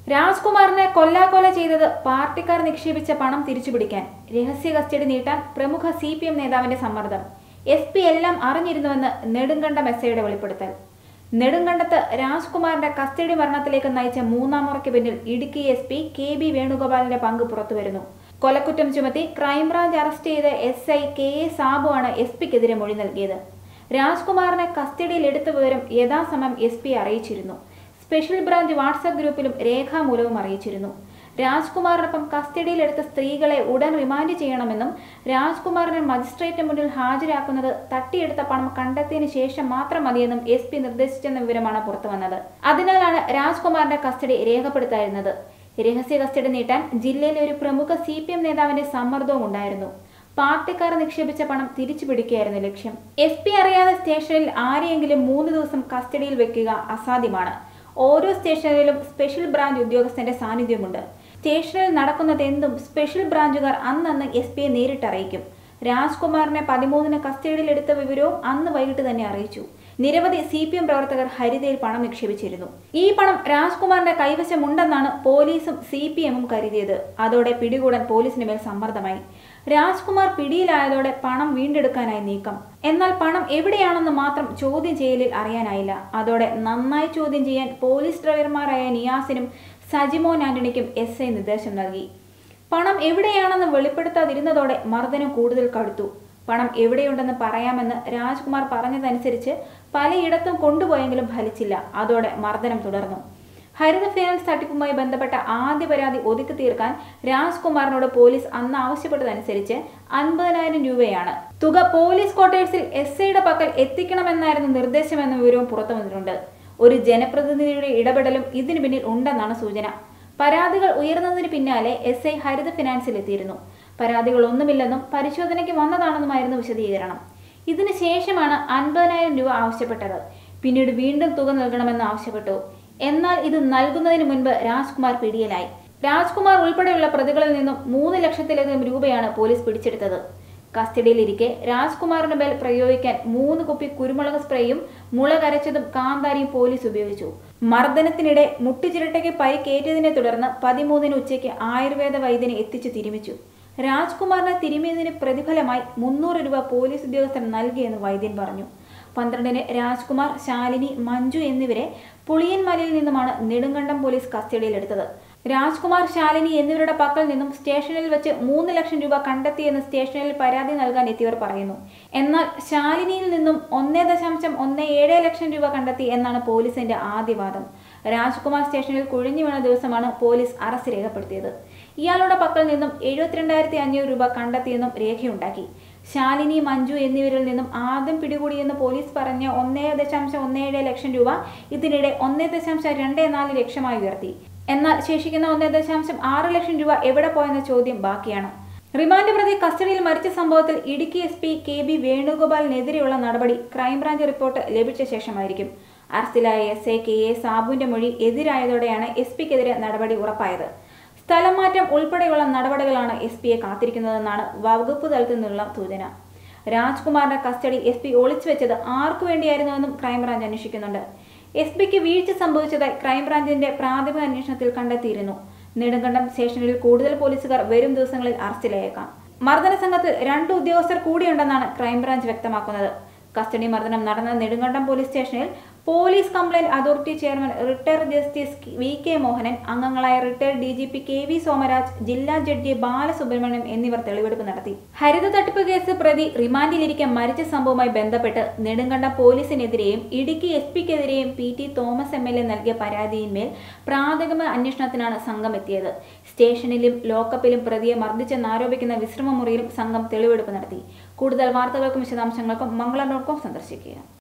രാജ്കുമാറിനെ കൊല്ലാക്കൊല ചെയ്തത് പാർട്ടിക്കാർ നിക്ഷേപിച്ച പണം തിരിച്ചുപിടിക്കാൻ രഹസ്യ കസ്റ്റഡി നീട്ടാൻ പ്രമുഖ സി പി എം നേതാവിന്റെ സമ്മർദ്ദം എസ് പി എല്ലാം അറിഞ്ഞിരുന്നുവെന്ന് നെടുങ്കണ്ടം എസ് ഐയുടെ വെളിപ്പെടുത്തൽ നെടുങ്കണ്ടത്ത് രാജ്കുമാറിന്റെ കസ്റ്റഡി മരണത്തിലേക്ക് നയിച്ച മൂന്നാം മുറയ്ക്ക് പിന്നിൽ Idukki S P K B വേണുഗോപാലിന്റെ പങ്ക് പുറത്തുവരുന്നു കൊലക്കുറ്റം ചുമത്തി ക്രൈംബ്രാഞ്ച് അറസ്റ്റ് ചെയ്ത S I K A Sabu ആണ് എസ് പിക്കെതിരെ മൊഴി നൽകിയത് രാജ്കുമാറിനെ കസ്റ്റഡിയിൽ എടുത്ത വിവരം യഥാസമയം എസ് പി അറിയിച്ചിരുന്നു സ്പെഷ്യൽ ബ്രാഞ്ച് വാട്സാപ്പ് ഗ്രൂപ്പിലും രേഖാമൂലവും അറിയിച്ചിരുന്നു രാജ്കുമാറിനൊപ്പം കസ്റ്റഡിയിലെടുത്ത സ്ത്രീകളെ ഉടൻ റിമാൻഡ് ചെയ്യണമെന്നും രാജ്കുമാറിനെ മജിസ്ട്രേറ്റ് മുന്നിൽ ഹാജരാക്കുന്നത് തട്ടിയെടുത്ത പണം കണ്ടെത്തിയതിനു ശേഷം മാത്രം മതിയെന്നും എസ് പി നിർദ്ദേശിച്ചെന്ന വിവരമാണ് പുറത്തുവന്നത് അതിനാലാണ് രാജ്കുമാറിന്റെ കസ്റ്റഡി രേഖപ്പെടുത്താതിരുന്നത് രഹസ്യ കസ്റ്റഡി നീട്ടാൻ ജില്ലയിലെ ഒരു പ്രമുഖ സി പി എം നേതാവിന്റെ സമ്മർദ്ദവും ഉണ്ടായിരുന്നു പാർട്ടിക്കാർ നിക്ഷേപിച്ച പണം തിരിച്ചു പിടിക്കുകയായിരുന്നു ലക്ഷ്യം എസ് പി അറിയാതെ സ്റ്റേഷനിൽ ആരെയെങ്കിലും മൂന്ന് ദിവസം കസ്റ്റഡിയിൽ വെക്കുക അസാധ്യമാണ് ഓരോ സ്റ്റേഷനിലും സ്പെഷ്യൽ ബ്രാഞ്ച് ഉദ്യോഗസ്ഥന്റെ സാന്നിധ്യമുണ്ട് സ്റ്റേഷനിൽ നടക്കുന്നത് എന്തും സ്പെഷ്യൽ ബ്രാഞ്ചുകാർ അന്നന്ന് എസ് പിയെ നേരിട്ട് അറിയിക്കും രാജ്കുമാറിനെ പതിമൂന്നിന് കസ്റ്റഡിയിലെടുത്ത വിവരവും അന്ന് വൈകിട്ട് തന്നെ അറിയിച്ചു നിരവധി സി പി എം പ്രവർത്തകർ ഹരിതയിൽ പണം നിക്ഷേപിച്ചിരുന്നു ഈ പണം രാജ്കുമാറിന്റെ കൈവശമുണ്ടെന്നാണ് പോലീസും സി പി എമ്മും കരുതിയത് അതോടെ പിടികൂടാൻ പോലീസിന് മേൽ സമ്മർദ്ദമായി രാജ്കുമാർ പിടിയിലായതോടെ പണം വീണ്ടെടുക്കാനായി നീക്കം എന്നാൽ പണം എവിടെയാണെന്ന് മാത്രം ചോദ്യം ചെയ്യലിൽ അറിയാനായില്ല അതോടെ നന്നായി ചോദ്യം ചെയ്യാൻ പോലീസ് ഡ്രൈവർമാരായ നിയാസിനും സജിമോൻ ആന്റണിക്കും എസ് ഐ നിർദ്ദേശം നൽകി പണം എവിടെയാണെന്ന് വെളിപ്പെടുത്താതിരുന്നതോടെ മർദ്ദനം കൂടുതൽ കടുത്തു പണം എവിടെയുണ്ടെന്ന് പറയാമെന്ന് രാജ്കുമാർ പറഞ്ഞതനുസരിച്ച് പലയിടത്തും കൊണ്ടുപോയെങ്കിലും ഫലിച്ചില്ല അതോടെ മർദ്ദനം തുടർന്നു ഹരിത ഫിനാൻസ് തട്ടിപ്പുമായി ബന്ധപ്പെട്ട ആദ്യ പരാതി ഒതുക്കി തീർക്കാൻ രാജ്കുമാറിനോട് പോലീസ് അന്ന് ആവശ്യപ്പെട്ടതനുസരിച്ച് അൻപതിനായിരം രൂപയാണ് തുക പോലീസ് ക്വാർട്ടേഴ്സിൽ എസ് ഐയുടെ പക്കൽ എത്തിക്കണമെന്നായിരുന്നു നിർദ്ദേശമെന്ന വിവരവും പുറത്തു വന്നിട്ടുണ്ട് ഒരു ജനപ്രതിനിധിയുടെ ഇടപെടലും ഇതിനു പിന്നിൽ ഉണ്ടെന്നാണ് സൂചന പരാതികൾ ഉയർന്നതിന് പിന്നാലെ എസ് ഐ ഹരിത ഫിനാൻസിൽ എത്തിയിരുന്നു പരാതികൾ ഒന്നുമില്ലെന്നും പരിശോധനയ്ക്ക് വന്നതാണെന്നുമായിരുന്നു വിശദീകരണം ഇതിനു ശേഷമാണ് അൻപതിനായിരം രൂപ ആവശ്യപ്പെട്ടത് പിന്നീട് വീണ്ടും തുക നൽകണമെന്ന് ആവശ്യപ്പെട്ടു എന്നാൽ ഇത് നൽകുന്നതിന് മുൻപ് രാജ്കുമാർ പിടിയിലായി രാജ്കുമാർ ഉൾപ്പെടെയുള്ള പ്രതികളിൽ നിന്നും മൂന്ന് ലക്ഷത്തിലധികം രൂപയാണ് പോലീസ് പിടിച്ചെടുത്തത് കസ്റ്റഡിയിലിരിക്കെ രാജ്കുമാറിന് മേൽ പ്രയോഗിക്കാൻ മൂന്ന് കുപ്പി കുരുമുളക് സ്പ്രേയും മുളകരച്ചതും കാന്താരിയും പോലീസ് ഉപയോഗിച്ചു മർദ്ദനത്തിനിടെ മുട്ടുചിരട്ടയ്ക്ക് പരിക്കേറ്റതിനെ തുടർന്ന് പതിമൂന്നിന് ഉച്ചയ്ക്ക് ആയുർവേദ വൈദ്യനെ എത്തിച്ചു തിരുമിച്ചു രാജ്കുമാറിനെ തിരുമിയതിന് പ്രതിഫലമായി മുന്നൂറ് രൂപ പോലീസ് ഉദ്യോഗസ്ഥർ നൽകിയെന്ന് വൈദ്യൻ പറഞ്ഞു പന്ത്രണ്ടിന് രാജ്കുമാർ ശാലിനി മഞ്ജു എന്നിവരെ പുളിയൻമലയിൽ നിന്നുമാണ് നെടുങ്കണ്ടം പോലീസ് കസ്റ്റഡിയിലെടുത്തത് രാജ്കുമാർ ശാലിനി എന്നിവരുടെ പക്കൽ നിന്നും സ്റ്റേഷനിൽ വെച്ച് മൂന്ന് ലക്ഷം രൂപ കണ്ടെത്തിയെന്ന് സ്റ്റേഷനിൽ പരാതി നൽകാൻ എത്തിയവർ പറയുന്നു എന്നാൽ ശാലിനിയിൽ നിന്നും ഒന്നേ ദശാംശം ഒന്ന് ഏഴ് ലക്ഷം രൂപ കണ്ടെത്തി എന്നാണ് പോലീസിന്റെ ആദ്യവാദം രാജ്കുമാർ സ്റ്റേഷനിൽ കുഴിഞ്ഞു വീണ ദിവസമാണ് പോലീസ് അറസ്റ്റ് രേഖപ്പെടുത്തിയത് ഇയാളുടെ പക്കൽ നിന്നും എഴുപത്തിരണ്ടായിരത്തി അഞ്ഞൂറ് രൂപ കണ്ടെത്തിയെന്നും രേഖയുണ്ടാക്കി ശാലിനി മഞ്ജു എന്നിവരിൽ നിന്നും ആദ്യം പിടികൂടിയെന്ന് പോലീസ് പറഞ്ഞ ഒന്നേ ദശാംശം ഒന്നേഴ് ലക്ഷം രൂപ ഇതിനിടെ ഒന്നേ ദശാംശം രണ്ട് നാല് ലക്ഷമായി ഉയർത്തി എന്നാൽ ശേഷിക്കുന്ന ഒന്നേ ദശാംശം ആറ് ലക്ഷം രൂപ എവിടെ പോയെന്ന ചോദ്യം ബാക്കിയാണ് റിമാൻഡ് പ്രതി കസ്റ്റഡിയിൽ മരിച്ച സംഭവത്തിൽ Idukki S P K B വേണുഗോപാലിനെതിരെയുള്ള നടപടി ക്രൈംബ്രാഞ്ച് റിപ്പോർട്ട് ലഭിച്ച ശേഷമായിരിക്കും അറസ്റ്റിലായ എസ് എ കെ എ സാബുവിന്റെ മൊഴി എതിരായതോടെയാണ് എസ് പിക്കെതിരെ നടപടി ഉറപ്പായത് സ്ഥലം മാറ്റം ഉൾപ്പെടെയുള്ള നടപടികളാണ് എസ് പിയെ കാത്തിരിക്കുന്നതെന്നാണ് വകുപ്പ് തലത്തിൽ നിന്നുള്ള സൂചന രാജ്കുമാറിന്റെ കസ്റ്റഡി എസ് പി ഒളിച്ചു വെച്ചത് ആർക്കു വേണ്ടിയായിരുന്നുവെന്നും ക്രൈംബ്രാഞ്ച് അന്വേഷിക്കുന്നുണ്ട് എസ് പിക്ക് വീഴ്ച സംഭവിച്ചതായി ക്രൈംബ്രാഞ്ചിന്റെ പ്രാഥമിക അന്വേഷണത്തിൽ കണ്ടെത്തിയിരുന്നു നെടുങ്കണ്ടം സ്റ്റേഷനിൽ കൂടുതൽ പോലീസുകാർ വരും ദിവസങ്ങളിൽ അറസ്റ്റിലായേക്കാം മർദ്ദന സംഘത്തിൽ രണ്ട് ഉദ്യോഗസ്ഥർ കൂടിയുണ്ടെന്നാണ് ക്രൈംബ്രാഞ്ച് വ്യക്തമാക്കുന്നത് കസ്റ്റഡി മർദ്ദനം നടന്ന നെടുങ്കണ്ടം പോലീസ് സ്റ്റേഷനിൽ police complaint authority chairman retired justice V K Mohanan അംഗങ്ങളായ retired D G P K V Somaraj ജില്ലാ ജഡ്ജി ബാലസുബ്രഹ്മണ്യം എന്നിവർ തെളിവെടുപ്പ് നടത്തി ഹരിത തട്ടിപ്പ് കേസ് പ്രതി റിമാൻഡിലിരിക്കെ മരിച്ച സംഭവവുമായി ബന്ധപ്പെട്ട് നെടുങ്കണ്ടം പോലീസിനെതിരെയും ഇടുക്കി എസ് പിക്കെതിരെയും P T Thomas M L A നൽകിയ പരാതിയിന്മേൽ പ്രാഥമിക അന്വേഷണത്തിനാണ് സംഘം എത്തിയത് സ്റ്റേഷനിലും ലോക്കപ്പിലും പ്രതിയെ മർദ്ദിച്ചെന്നാരോപിക്കുന്ന വിശ്രമമുറിയിലും സംഘം തെളിവെടുപ്പ് നടത്തി കൂടുതൽ വാർത്തകൾക്കും വിശദാംശങ്ങൾക്കും മംഗളം ഡോട്ട് കോം സന്ദർശിക്കുക